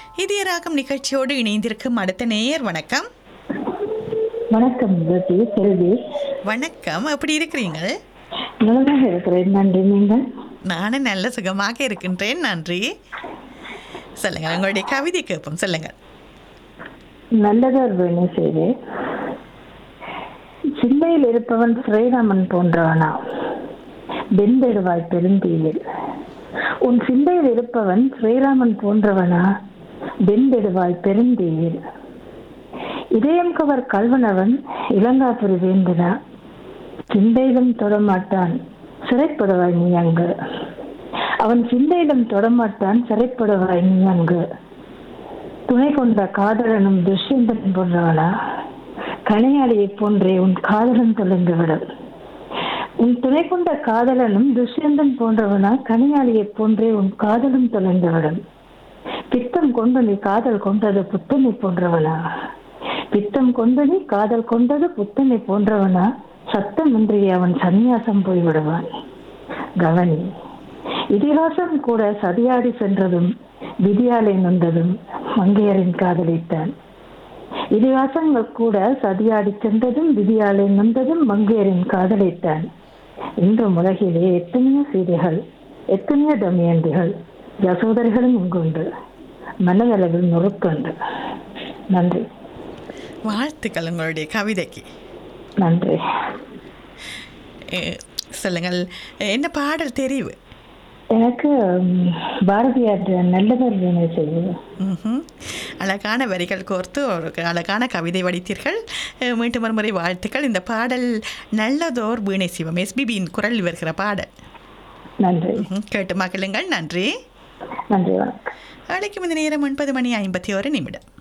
இதய ராகம் நிகழ்ச்சியோடு இணைந்திருக்கும் அடுத்த நேயர் வணக்கம் வணக்கம் ஜோதி செல்வி வணக்கம் எப்படி இருக்கிறீங்க நலமாக இருக்கிறேன் நன்றி நீங்கள் நானும் நல்ல சுகமாக இருக்கின்றேன் நன்றி சொல்லுங்கள் உங்களுடைய கவிதை கேட்போம் சொல்லுங்கள் நல்லதொரு வேணி செய்து சிந்தையில் இருப்பவன் ஸ்ரீராமன் போன்றவனா வெந்தெடுவாய் பெருந்தீயில் உன் சிந்தையில் இருப்பவன் ஸ்ரீராமன் போன்றவனா வெந்தெடுவாய் பெருந்தீயில் இதயம் கவர் கல்வனவன் இளங்காபுரி வேந்தனா சிந்தையிலும் தொடமாட்டான் சிறைப்படுவாய் நீ அங்கு அவன் சிந்தையிலும் தொடமாட்டான் சிறைப்படுவாய் நீ அங்கு துணை கொண்ட காதலனும் துஷ்யந்தன் போன்றவனா கனையாளியைப் போன்றே உன் காதலன் தொலைந்துவிடும் உன் துணை கொண்ட காதலனும் துஷ்யந்தன் போன்றவனா கனியாளியைப் போன்றே உன் காதலும் தொலைந்துவிடும் பித்தம் கொண்டு நீ காதல் கொண்டது புத்தனை போன்றவனா பித்தம் கொண்டு நீ காதல் கொண்டது புத்தனை போன்றவனா சத்தமின்றி அவன் சந்நியாசம் போய்விடுவான் கவனி இதிகாசம் கூட சதியாடி சென்றதும் விதியாலை நொந்ததும் மங்கையரின் காதலித்தான் இதிகாசங்கள் கூட சதியாடி சென்றதும் விதியாலை நொந்ததும் மங்கையரின் காதலித்தான் இன்று உலகிலே எத்தனையோ சீதைகள் எத்தனையோ தமயந்திகள் யசோதரிகளும் இங்குண்டு மனதளவில் நொறுக்குண்டு நன்றி வாழ்த்துக்கள் உங்களுடைய கவிதைக்கு நன்றி அஹ், சொல்லுங்கள் என்ன பாடல் தெரிவு எனக்கு ம், பாரதியார் நல்லவர் வினை செய்வது ம்ஹும். அழகான வரிகள் கோர்த்து ஒரு அழகான கவிதை வடித்தீர்கள் அஹ், மீண்டும் ஒரு முறை வாழ்த்துக்கள் இந்த பாடல் நல்லதோர் வீணை சிவம் எஸ்பிபியின் குரலில் வருகிற பாடல் நன்றி ம்ஹும். கேட்டு மகிழுங்கள் நன்றி நன்றி வணக்கம் அழைக்கும் இந்த நேரம் ஒன்பது மணி ஐம்பத்தி ஒரு நிமிடம்